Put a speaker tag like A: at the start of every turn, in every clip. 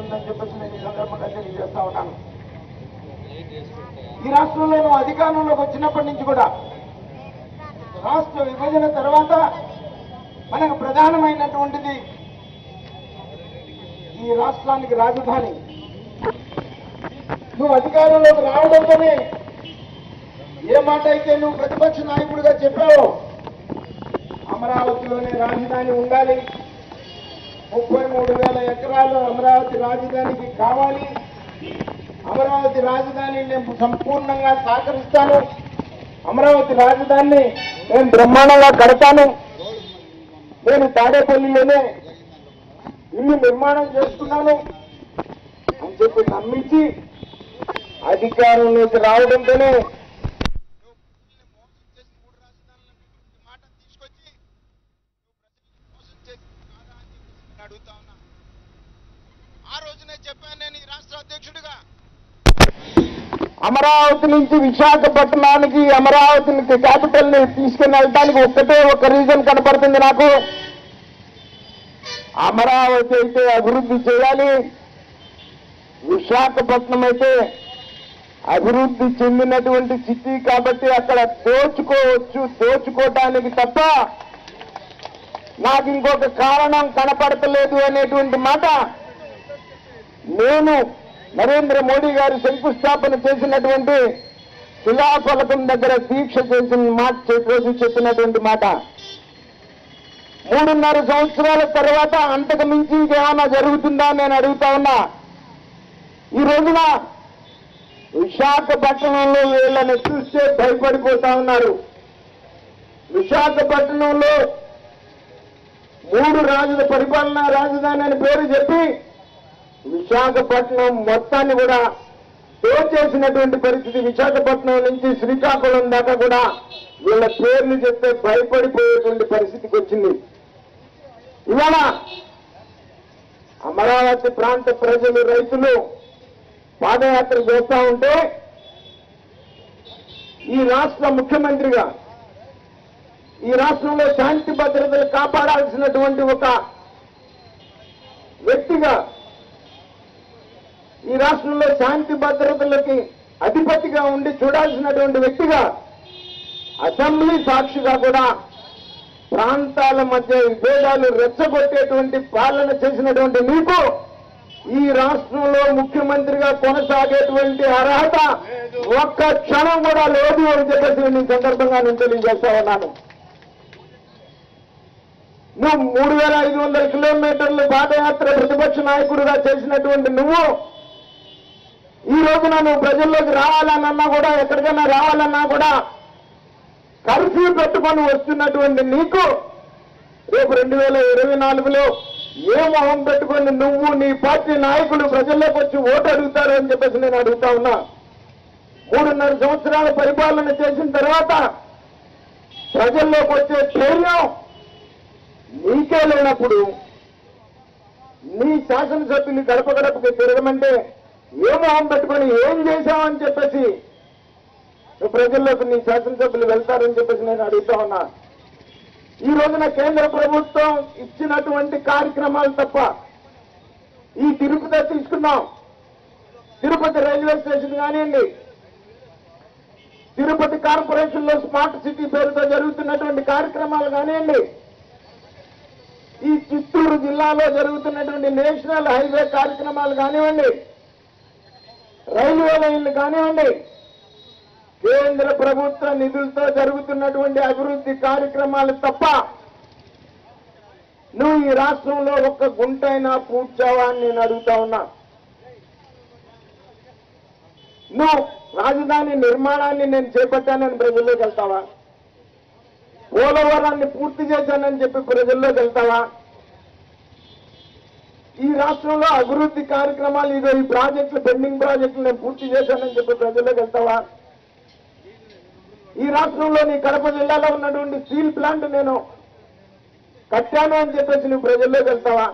A: ఉందని చెప్పేసి నేను ఈ సందర్భంగా తెలియజేస్తా ఉన్నాను ఈ రాష్ట్రంలో నువ్వు అధికారంలోకి వచ్చినప్పటి నుంచి కూడా రాష్ట్ర విభజన తర్వాత మనకు ప్రధానమైనటువంటిది ఈ రాష్ట్రానికి రాజధాని నువ్వు అధికారంలోకి రావడంతోనే ఏ మాట అయితే నువ్వు ప్రతిపక్ష నాయకుడిగా చెప్పావో అమరావతిలోనే రాజధాని ఉండాలి ముప్పై మూడు వేల ఎకరాలు అమరావతి రాజధానికి కావాలి అమరావతి రాజధాని నేను సంపూర్ణంగా సహకరిస్తాను అమరావతి రాజధానిని నేను బ్రహ్మాండంగా కడతాను నేను తాడేపల్లిలోనే ఇల్లు నిర్మాణం చేసుకున్నాను అని చెప్పి నమ్మించి అధికారంలోకి రావడంతోనే
B: మాట తీసుకొచ్చి నువ్వు ప్రజల్ని మోసం చేసి కాదా అని చెప్పేసి నేను అడుగుతా ఉన్నా ఆ రోజునే చెప్పాను నేను ఈ రాష్ట్ర అధ్యక్షుడిగా
A: అమరావతి నుంచి విశాఖపట్నానికి అమరావతికి క్యాపిటల్ ని తీసుకుని వెళ్ళడానికి ఒక్కటే ఒక రీజన్ కనపడుతుంది నాకు అమరావతి అయితే అభివృద్ధి చేయాలి విశాఖపట్నం అయితే అభివృద్ధి చెందినటువంటి సిటీ కాబట్టి అక్కడ దోచుకోవచ్చు దోచుకోవటానికి తప్ప నాకు ఇంకొక కారణం కనపడతలేదు అనేటువంటి మాట నేను నరేంద్ర మోడీ గారు శంకుస్థాపన చేసినటువంటి శిలాఫలకం దగ్గర దీక్ష చేసిన మాట చెప్పి- రోజు చెప్పినటువంటి మాట మూడున్నర సంవత్సరాల తర్వాత అంతకు మించి ఇంకేమన్నా జరుగుతుందా అని నేను అడుగుతా ఉన్నా ఈ రోజున విశాఖపట్నంలో వీళ్ళని చూస్తే భయపడిపోతా ఉన్నారు విశాఖపట్నంలో మూడు రాజుల పరిపాలనా రాజధాని అని పేరు చెప్పి విశాఖపట్నం మొత్తాన్ని కూడా దోచేసినటువంటి పరిస్థితి విశాఖపట్నం నుంచి శ్రీకాకుళం దాకా కూడా వీళ్ళ పేర్లు చెప్తే భయపడిపోయేటువంటి పరిస్థితికి వచ్చింది ఇవాళ అమరావతి ప్రాంత ప్రజలు రైతులు పాదయాత్ర చేస్తా ఉంటే ఈ రాష్ట్ర ముఖ్యమంత్రిగా ఈ రాష్ట్రంలో శాంతి భద్రతలు కాపాడాల్సినటువంటి ఒక వ్యక్తిగా ఈ రాష్ట్రంలో శాంతి భద్రతలకి అధిపతిగా ఉండి చూడాల్సినటువంటి వ్యక్తిగా అసెంబ్లీ సాక్షిగా కూడా ప్రాంతాల మధ్య విభేదాలు రెచ్చగొట్టేటువంటి పాలన చేసినటువంటి మీకు ఈ రాష్ట్రంలో ముఖ్యమంత్రిగా కొనసాగేటువంటి అర్హత ఒక్క క్షణం కూడా లేదు అని చెప్పేసి నేను ఈ సందర్భంగా నేను తెలియజేస్తా ఉన్నాను నువ్వు మూడు వేల ఐదు వందల కిలోమీటర్లు పాదయాత్ర ప్రతిపక్ష నాయకుడిగా చేసినటువంటి నువ్వు ఈ రోజున నువ్వు ప్రజల్లోకి రావాలన్నా కూడా ఎక్కడికైనా రావాలన్నా కూడా కర్ఫ్యూ పెట్టుకొని వస్తున్నటువంటి నీకు రేపు రెండు వేల ఇరవై నాలుగులో ఏ మొహం పెట్టుకొని నువ్వు నీ పార్టీ నాయకులు ప్రజల్లోకి వచ్చి ఓటు అడుగుతారు అని చెప్పేసి నేను అడుగుతా ఉన్నా మూడున్నర సంవత్సరాల పరిపాలన చేసిన తర్వాత ప్రజల్లోకి వచ్చే ధైర్యం నీకే లేనప్పుడు నీ శాసనసభ్యులు గడప గడపకి తిరగమంటే ఏ మొహం పెట్టుకొని ఏం చేశామని చెప్పేసి నువ్వు ప్రజల్లోకి నీ శాసనసభ్యులు వెళ్తారని చెప్పేసి నేను అడుగుతా ఉన్నా ఈ రోజున కేంద్ర ప్రభుత్వం ఇచ్చినటువంటి కార్యక్రమాలు తప్ప ఈ తిరుపతి తీసుకున్నాం తిరుపతి రైల్వే స్టేషన్ కానివ్వండి తిరుపతి కార్పొరేషన్ లో స్మార్ట్ సిటీ పేరుతో జరుగుతున్నటువంటి కార్యక్రమాలు కానివ్వండి ఈ చిత్తూరు జిల్లాలో జరుగుతున్నటువంటి నేషనల్ హైవే కార్యక్రమాలు కానివ్వండి రైల్వే లైన్లు కానివ్వండి కేంద్ర ప్రభుత్వ నిధులతో జరుగుతున్నటువంటి అభివృద్ధి కార్యక్రమాలు తప్ప నువ్వు ఈ రాష్ట్రంలో ఒక్క గుంటైనా పూడ్చావా అని నేను అడుగుతా ఉన్నా నువ్వు రాజధాని నిర్మాణాన్ని నేను చేపట్టానని ప్రజల్లోకి వెళ్తావా పోలవరాన్ని పూర్తి చేశానని చెప్పి ప్రజల్లోకి వెళ్తావా ఈ రాష్ట్రంలో అభివృద్ధి కార్యక్రమాలు ఇదో ఈ ప్రాజెక్టులు పెండింగ్ ప్రాజెక్టులు నేను పూర్తి చేశానని చెప్పి ప్రజల్లోకి వెళ్తావా ఈ రాష్ట్రంలో నీ కడప జిల్లాలో ఉన్నటువంటి స్టీల్ ప్లాంట్ నేను కట్టాను అని చెప్పేసి నువ్వు ప్రజల్లోకి వెళ్తావా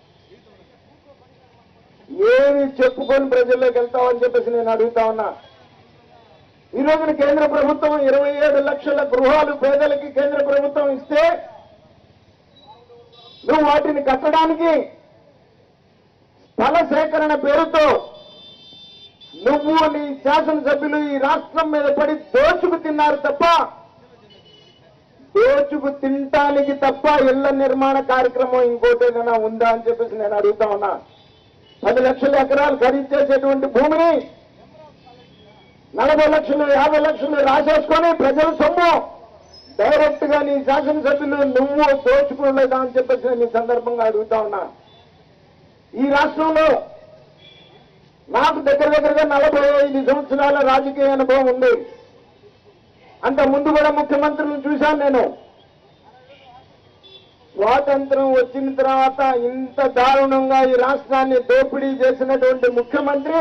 A: ఏమి చెప్పుకొని ప్రజల్లోకి వెళ్తావు అని చెప్పేసి నేను అడుగుతా ఉన్నా ఈ రోజున కేంద్ర ప్రభుత్వం ఇరవై ఏడు లక్షల గృహాలు పేదలకి కేంద్ర ప్రభుత్వం ఇస్తే నువ్వు వాటిని కట్టడానికి స్థల సేకరణ పేరుతో నువ్వు నీ శాసనసభ్యులు ఈ రాష్ట్రం మీద పడి దోచుకు తిన్నారు తప్ప దోచుకు తినటానికి తప్ప ఇళ్ల నిర్మాణ కార్యక్రమం ఇంకోటి ఏదైనా ఉందా అని చెప్పేసి నేను అడుగుతా ఉన్నా పది లక్షల ఎకరాలు ఖరీదు చేసేటువంటి భూమిని నలభై లక్షలు యాభై లక్షలు రాసేసుకొని ప్రజల సొమ్ము డైరెక్ట్ గా నీ శాసనసభ్యులు నువ్వు దోచుకోలేదా అని చెప్పేసి నేను ఈ సందర్భంగా అడుగుతా ఉన్నా ఈ రాష్ట్రంలో నాకు దగ్గర దగ్గరగా నలభై ఐదు సంవత్సరాల రాజకీయ అనుభవం ఉంది అంత ముందు కూడా ముఖ్యమంత్రులను చూశాను నేను స్వాతంత్రం వచ్చిన తర్వాత ఇంత దారుణంగా ఈ రాష్ట్రాన్ని దోపిడీ చేసినటువంటి ముఖ్యమంత్రి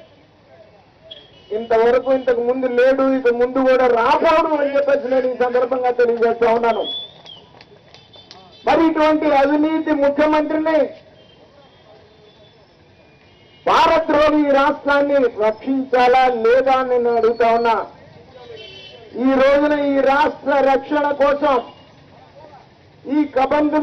A: ఇంతవరకు ఇంతకు ముందు లేడు ఇక ముందు కూడా రాబోడు అని చెప్పేసి నేను ఈ సందర్భంగా తెలియజేస్తా ఉన్నాను మరి ఇటువంటి అవినీతి ముఖ్యమంత్రిని భారత్లోని ఈ రాష్ట్రాన్ని రక్షించాలా లేదా అని నేను అడుగుతా ఉన్నా ఈ రోజున ఈ రాష్ట్ర రక్షణ కోసం ఈ కబంధుల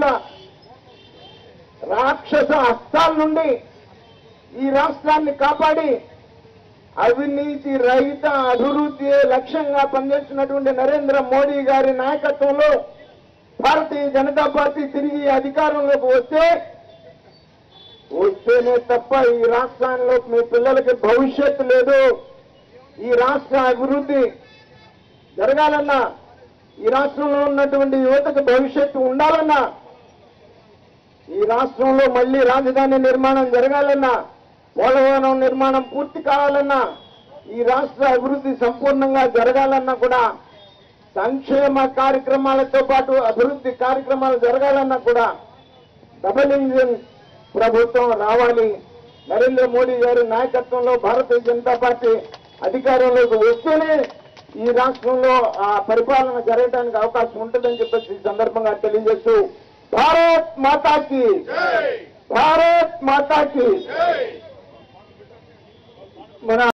A: రాక్షస హస్తాల నుండి ఈ రాష్ట్రాన్ని కాపాడి అవినీతి రహిత అభివృద్ధి లక్ష్యంగా పనిచేస్తున్నటువంటి నరేంద్ర మోడీ గారి నాయకత్వంలో భారతీయ జనతా పార్టీ తిరిగి అధికారంలోకి వస్తే వస్తేనే తప్ప ఈ రాష్ట్రంలో మీ పిల్లలకి భవిష్యత్తు లేదు ఈ రాష్ట్ర అభివృద్ధి జరగాలన్నా ఈ రాష్ట్రంలో ఉన్నటువంటి యువతకు భవిష్యత్తు ఉండాలన్నా ఈ రాష్ట్రంలో మళ్ళీ రాజధాని నిర్మాణం జరగాలన్నా పోలవరం నిర్మాణం పూర్తి కావాలన్నా ఈ రాష్ట్ర అభివృద్ధి సంపూర్ణంగా జరగాలన్నా కూడా సంక్షేమ కార్యక్రమాలతో పాటు అభివృద్ధి కార్యక్రమాలు జరగాలన్నా కూడా డబుల్ ఇంజిన్ ప్రభుత్వం రావాలి నరేంద్ర మోడీ గారి నాయకత్వంలో భారతీయ జనతా పార్టీ అధికారంలోకి వస్తేనే ఈ రాష్ట్రంలో ఆ పరిపాలన జరగడానికి అవకాశం ఉంటుందని చెప్పేసి ఈ సందర్భంగా తెలియజేస్తూ భారత్ మాతాకి భారత్ మాతాకి మన